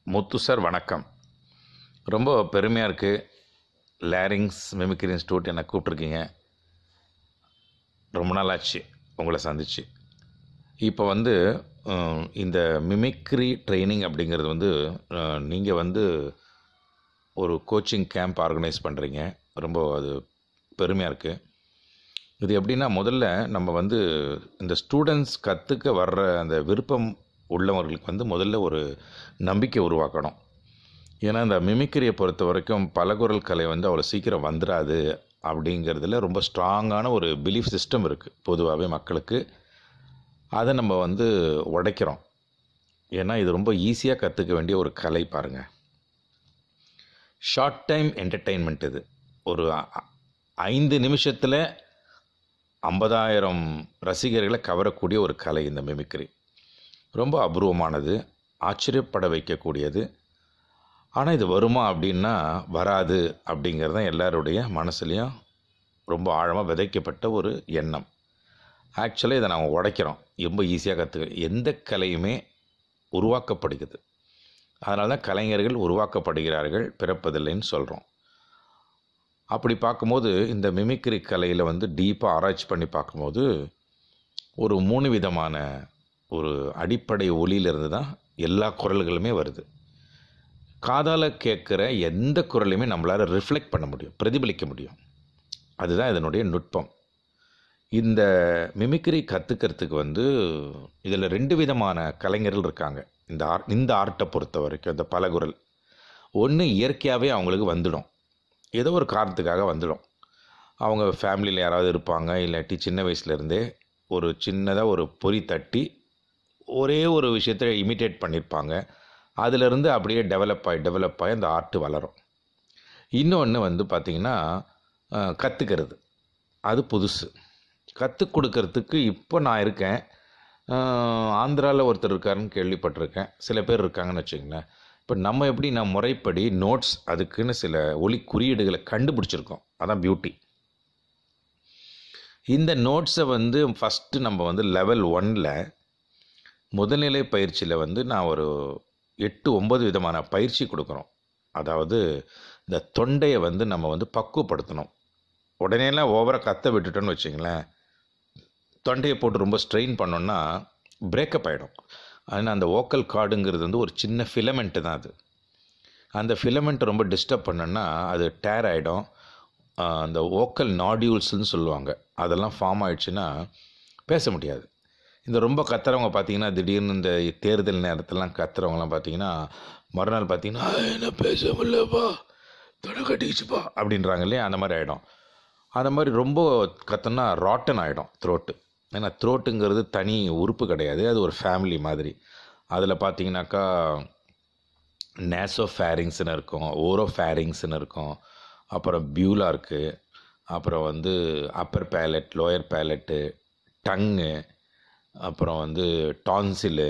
முத்து sir வணக்கம் ரொம்ப பெருமையாக இருக்குது லேரிங்ஸ் மிமிக்ரி இன்ஸ்டியூட் என்னை கூப்பிட்ருக்கீங்க ரொம்ப நாள் ஆச்சு உங்களை சந்திச்சு இப்போ வந்து அஹ், இந்த மிமிக்ரி ட்ரைனிங் அப்படிங்கிறது வந்து நீங்கள் வந்து ஒரு கோச்சிங் கேம்ப் ஆர்கனைஸ் பண்ணுறீங்க ரொம்ப அது பெருமையாக இருக்குது இது எப்படின்னா முதல்ல நம்ம வந்து இந்த ஸ்டூடெண்ட்ஸ் கற்றுக்க வர்ற அந்த விருப்பம் உள்ளவர்களுக்கு வந்து முதல்ல ஒரு நம்பிக்கை உருவாக்கணும் ஏன்னா இந்த மிமிக்ரியை பொறுத்த வரைக்கும் பலகுரல் கலை வந்து அவ்வளோ சீக்கிரம் வந்துடாது அப்படிங்கிறதுல ரொம்ப ஸ்ட்ராங்கான ஒரு பிலீஃப் சிஸ்டம் இருக்குது பொதுவாகவே மக்களுக்கு அதை நம்ம வந்து உடைக்கிறோம் ஏன்னா இது ரொம்ப ஈஸியாக கற்றுக்க வேண்டிய ஒரு கலை பாருங்கள் ஷார்ட் டைம் என்டர்டெயின்மெண்ட் இது ஒரு அ- ஐந்து நிமிஷத்தில் ஐம்பதாயிரம் ரசிகர்களை கவரக்கூடிய ஒரு கலை இந்த மிமிக்ரி ரொம்ப அபூர்வமானது ஆச்சரியப்பட வைக்கக்கூடியது ஆனால் இது வருமா அப்படின்னா வராது அப்படிங்கிறது தான் எல்லாருடைய மனசுலேயும் ரொம்ப ஆழமாக விதைக்கப்பட்ட ஒரு எண்ணம் ஆக்சுவலாக இதை நாங்கள் உடைக்கிறோம் ரொம்ப ஈஸியாக கற்றுக்க எந்த கலையுமே உருவாக்கப்படுகிறது அதனால தான் கலைஞர்கள் உருவாக்கப்படுகிறார்கள் பிறப்பதில்லைன்னு சொல்கிறோம் அப்படி பார்க்கும்போது இந்த மிமிக்ரி கலையில் வந்து டீப்பாக ஆராய்ச்சி பண்ணி பார்க்கும்போது ஒரு மூணு விதமான ஒரு அடிப்படை ஒலியிலிருந்து தான் எல்லா குரல்களுமே வருது காதால் கேட்குற எந்த குரலையுமே நம்மளால் ரிஃப்ளெக்ட் பண்ண முடியும் பிரதிபலிக்க முடியும் அதுதான் இதனுடைய நுட்பம் இந்த மிமிக்ரி கற்றுக்கிறதுக்கு வந்து இதில் ரெண்டு விதமான கலைஞர்கள் இருக்காங்க இந்த ஆர் இந்த ஆர்ட்டை பொறுத்த வரைக்கும் இந்த பலகுரல் ஒன்று இயற்கையாகவே அவங்களுக்கு வந்துடும் ஏதோ ஒரு காரணத்துக்காக வந்துடும் அவங்க ஃபேமிலியில் யாராவது இருப்பாங்க இல்லாட்டி சின்ன வயசுலேருந்தே ஒரு சின்னதாக ஒரு பொறி தட்டி ஒரே ஒரு விஷயத்தை இமிட்டேட் பண்ணியிருப்பாங்க அதிலிருந்து அப்படியே டெவலப் ஆகி டெவலப் ஆகி அந்த ஆர்ட் வளரும் இன்னொன்று வந்து பார்த்திங்கன்னா கற்றுக்கிறது அது புதுசு கற்றுக் கொடுக்கறதுக்கு இப்போ நான் இருக்கேன் ஆந்திராவில் ஒருத்தர் இருக்காருன்னு கேள்விப்பட்டிருக்கேன் சில பேர் இருக்காங்கன்னு வச்சுங்களேன் இப்போ நம்ம எப்படி நான் முறைப்படி நோட்ஸ் அதுக்குன்னு சில ஒலி குறியீடுகளை கண்டுபிடிச்சிருக்கோம் அதான் பியூட்டி இந்த நோட்ஸை வந்து ஃபஸ்ட்டு நம்ம வந்து லெவல் ஒன்னில் முதல்நிலை பயிற்சியில் வந்து நான் ஒரு எட்டு ஒன்பது விதமான பயிற்சி கொடுக்குறோம் அதாவது இந்த தொண்டையை வந்து நம்ம வந்து பக்குவப்படுத்தணும் உடனேலாம் ஓவராக கத்த விட்டுட்டோன்னு வச்சுங்களேன் தொண்டையை போட்டு ரொம்ப ஸ்ட்ரெயின் பண்ணோன்னா பிரேக்கப் ஆகிடும் ஆனால் அந்த ஓக்கல் கார்டுங்கிறது வந்து ஒரு சின்ன ஃபிலமெண்ட்டு தான் அது அந்த ஃபிலமெண்ட் ரொம்ப டிஸ்டர்ப் பண்ணோன்னா அது டேர் ஆகிடும் அந்த ஓக்கல் நாடியூல்ஸ்னு சொல்லுவாங்க அதெல்லாம் ஃபார்ம் ஆயிடுச்சுன்னா பேச முடியாது இந்த ரொம்ப கத்துறவங்க பார்த்தீங்கன்னா திடீர்னு இந்த தேர்தல் நேரத்திலலாம் கத்துறவங்கலாம் பார்த்தீங்கன்னா மறுநாள் பார்த்தீங்கன்னா "ஆ, என்ன பேச முடியலப்பா தொட கட்டிச்சுப்பா அப்படின்றாங்க இல்லையா அந்த மாதிரி ஆகிடும் அந்த மாதிரி ரொம்ப கத்தனா ராட்டன் ஆகிடும் த்ரோட்டு ஏன்னா த்ரோட்டுங்கிறது தனி உறுப்பு கிடையாது அது ஒரு ஃபேமிலி மாதிரி அதில் பார்த்தீங்கன்னாக்கா நேசோ ஃபேரிங்ஸ்னு இருக்கும் ஓரோ ஃபேரிங்ஸ்னு இருக்கும் அப்புறம் பியூலா இருக்குது அப்புறம் வந்து upper palate lower palate tongue அப்புறம் வந்து டான்சிலு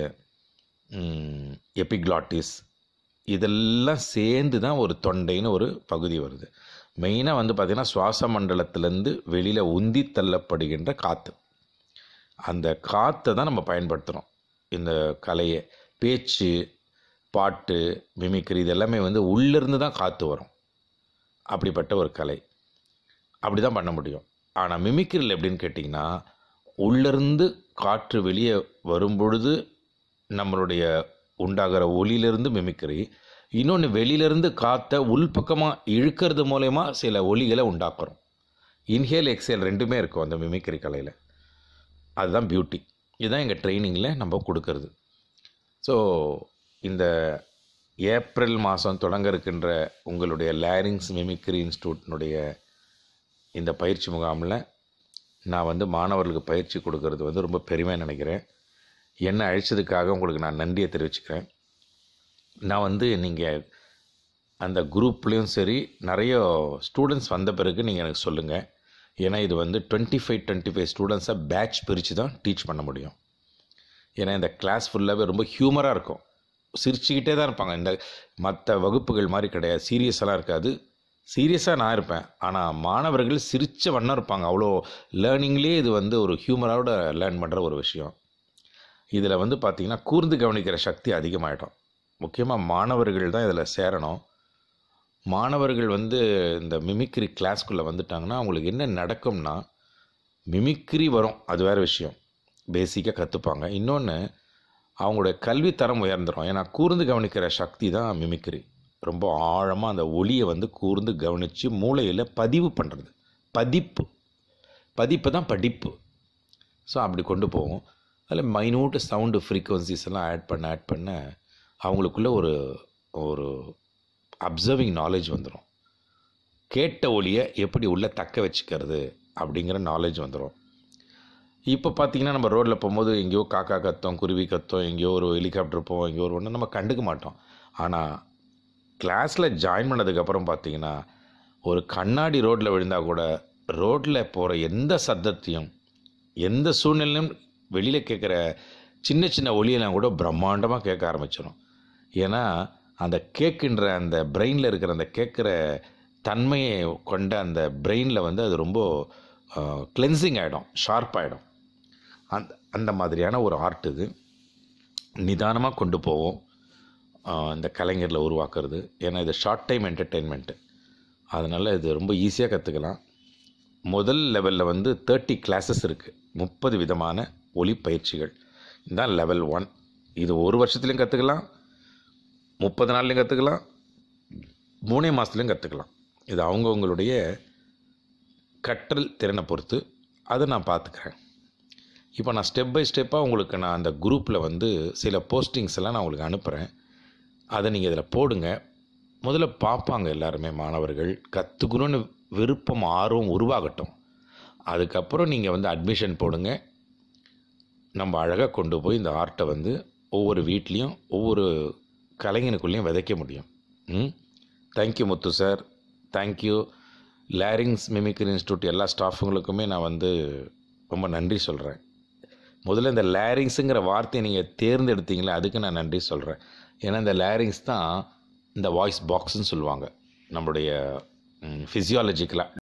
எபிக்ளாட்டிஸ் இதெல்லாம் சேர்ந்து தான் ஒரு தொண்டைன்னு ஒரு பகுதி வருது மெயினாக வந்து பார்த்திங்கன்னா சுவாச மண்டலத்திலேருந்து வெளியில் உந்தி தள்ளப்படுகின்ற காற்று அந்த காற்றை தான் நம்ம பயன்படுத்துகிறோம் இந்த கலையை பேச்சு பாட்டு மிமிக்ரி இது எல்லாமே வந்து உள்ளிருந்து தான் காற்று வரும் அப்படிப்பட்ட ஒரு கலை அப்படி தான் பண்ண முடியும் ஆனால் மிமிக்ரியில் எப்படின்னு கேட்டிங்கன்னா உள்ளிருந்து காற்று வெளியே வரும்பொழுது நம்மளுடைய உண்டாகிற ஒலியிலிருந்து மிமிக்ரி இன்னொன்று வெளியிலேருந்து காற்றை உள்பக்கமாக இழுக்கிறது மூலயமா சில ஒலிகளை உண்டாக்குறோம் இன்ஹேல் எக்ஸேல் ரெண்டுமே இருக்கும் அந்த மிமிக்ரி கலையில் அதுதான் பியூட்டி இதுதான் எங்கள் ட்ரைனிங்கில் நம்ம கொடுக்கறது ஸோ இந்த ஏப்ரல் மாதம் தொடங்க இருக்கின்ற உங்களுடைய லேரிங்ஸ் மிமிக்ரி இன்ஸ்டியூட்னுடைய இந்த பயிற்சி முகாமில் நான் வந்து மாணவர்களுக்கு பயிற்சி கொடுக்கறது வந்து ரொம்ப பெருமையாக நினைக்கிறேன் என்னை அழைச்சதுக்காக உங்களுக்கு நான் நன்றியை தெரிவிச்சுக்கிறேன் நான் வந்து நீங்கள் அந்த குரூப்லேயும் சரி நிறைய ஸ்டூடெண்ட்ஸ் வந்த பிறகு நீங்கள் எனக்கு சொல்லுங்கள் ஏன்னா இது வந்து டுவெண்ட்டி ஃபைவ் டுவெண்ட்டி ஃபைவ் ஸ்டூடெண்ட்ஸை பேட்ச் பிரித்து தான் டீச் பண்ண முடியும் ஏன்னா இந்த கிளாஸ் ஃபுல்லாகவே ரொம்ப ஹியூமராக இருக்கும் சிரிச்சுக்கிட்டே தான் இருப்பாங்க இந்த மற்ற வகுப்புகள் மாதிரி கிடையாது சீரியஸெல்லாம் இருக்காது சீரியஸாக நான் இருப்பேன் ஆனால் மாணவர்கள் சிரித்த வண்ணம் இருப்பாங்க அவ்வளோ லேர்னிங்லேயே இது வந்து ஒரு ஹியூமரோட லேர்ன் பண்ணுற ஒரு விஷயம் இதில் வந்து பார்த்திங்கன்னா கூர்ந்து கவனிக்கிற சக்தி அதிகமாகிடும் முக்கியமாக மாணவர்கள் தான் இதில் சேரணும் மாணவர்கள் வந்து இந்த மிமிக்ரி கிளாஸ்க்குள்ளே வந்துட்டாங்கன்னா அவங்களுக்கு என்ன நடக்கும்னா மிமிக்ரி வரும் அது வேறு விஷயம் பேசிக்காக கற்றுப்பாங்க இன்னொன்று அவங்களுடைய கல்வி தரம் உயர்ந்துடும் ஏன்னா கூர்ந்து கவனிக்கிற சக்தி தான் மிமிக்ரி ரொம்ப ஆழமாக அந்த ஒளியை வந்து கூர்ந்து கவனித்து மூளையில் பதிவு பண்ணுறது பதிப்பு பதிப்பு தான் படிப்பு ஸோ அப்படி கொண்டு போவோம் அதில் மைனூட்டு சவுண்டு ஃப்ரீக்குவன்சிஸ் எல்லாம் ஆட் பண்ண ஆட் பண்ண அவங்களுக்குள்ள ஒரு ஒரு அப்சர்விங் நாலேஜ் வந்துடும் கேட்ட ஒளியை எப்படி உள்ளே தக்க வச்சுக்கிறது அப்படிங்கிற நாலேஜ் வந்துடும் இப்போ பார்த்தீங்கன்னா நம்ம ரோட்டில் போகும்போது எங்கேயோ காக்கா கத்தோம் குருவி கத்தோம் எங்கேயோ ஒரு ஹெலிகாப்டர் போவோம் எங்கேயோ ஒரு ஒன்று நம்ம கண்டுக்க மாட்டோம் ஆனால் கிளாஸில் ஜாயின் பண்ணதுக்கப்புறம் பார்த்தீங்கன்னா ஒரு கண்ணாடி ரோட்டில் விழுந்தால் கூட ரோட்டில் போகிற எந்த சத்தத்தையும் எந்த சூழ்நிலையும் வெளியில் கேட்குற சின்ன சின்ன ஒளியெல்லாம் கூட பிரம்மாண்டமாக கேட்க ஆரம்பிச்சிடும் ஏன்னா அந்த கேட்கின்ற அந்த பிரெயினில் இருக்கிற அந்த கேட்குற தன்மையை கொண்ட அந்த பிரெயினில் வந்து அது ரொம்ப கிளென்சிங் ஆகிடும் ஷார்ப் ஆகிடும் அந்த அந்த மாதிரியான ஒரு ஆர்ட் இது நிதானமாக கொண்டு போவோம் ஆஹ் இந்த கலைஞரில் உருவாக்குறது ஏன்னா இது ஷார்ட் டைம் என்டர்டெயின்மெண்ட்டு அதனால் இது ரொம்ப ஈஸியாக கற்றுக்கலாம் முதல் லெவலில் வந்து தேர்ட்டி கிளாஸஸ் இருக்குது முப்பது விதமான ஒலி பயிற்சிகள் இதுதான் லெவல் ஒன் இது ஒரு வருஷத்துலையும் கற்றுக்கலாம் முப்பது நாள்லையும் கற்றுக்கலாம் மூணே மாதத்துலையும் கற்றுக்கலாம் இது அவங்கவுங்களுடைய கற்றல் திறனை பொறுத்து அதை நான் பார்த்துக்கிறேன் இப்போ நான் ஸ்டெப் பை ஸ்டெப்பாக உங்களுக்கு நான் அந்த குரூப்பில் வந்து சில போஸ்டிங்ஸ் எல்லாம் நான் உங்களுக்கு அனுப்புகிறேன் அதை நீங்கள் இதில் போடுங்க முதல்ல பார்ப்பாங்க எல்லாருமே மாணவர்கள் கற்றுக்கணும்னு விருப்பம் ஆர்வம் உருவாகட்டும் அதுக்கப்புறம் நீங்கள் வந்து அட்மிஷன் போடுங்க நம்ம அழகாக கொண்டு போய் இந்த ஆர்ட்டை வந்து ஒவ்வொரு வீட்லேயும் ஒவ்வொரு கலைஞனுக்குள்ளேயும் விதைக்க முடியும் ம் thank you Muthu sir thank you larynx mimicry institute எல்லா ஸ்டாஃபுங்களுக்குமே நான் வந்து ரொம்ப நன்றி சொல்கிறேன் முதல்ல இந்த லேரிங்ஸுங்கிற வார்த்தையை நீங்கள் தேர்ந்தெடுத்தீங்களே அதுக்கு நான் நன்றி சொல்கிறேன் ஏன்னா இந்த லேரிங்ஸ் தான் இந்த வாய்ஸ் பாக்ஸ்ன்னு சொல்லுவாங்க நம்மளுடைய ஃபிசியாலஜிக்கலாக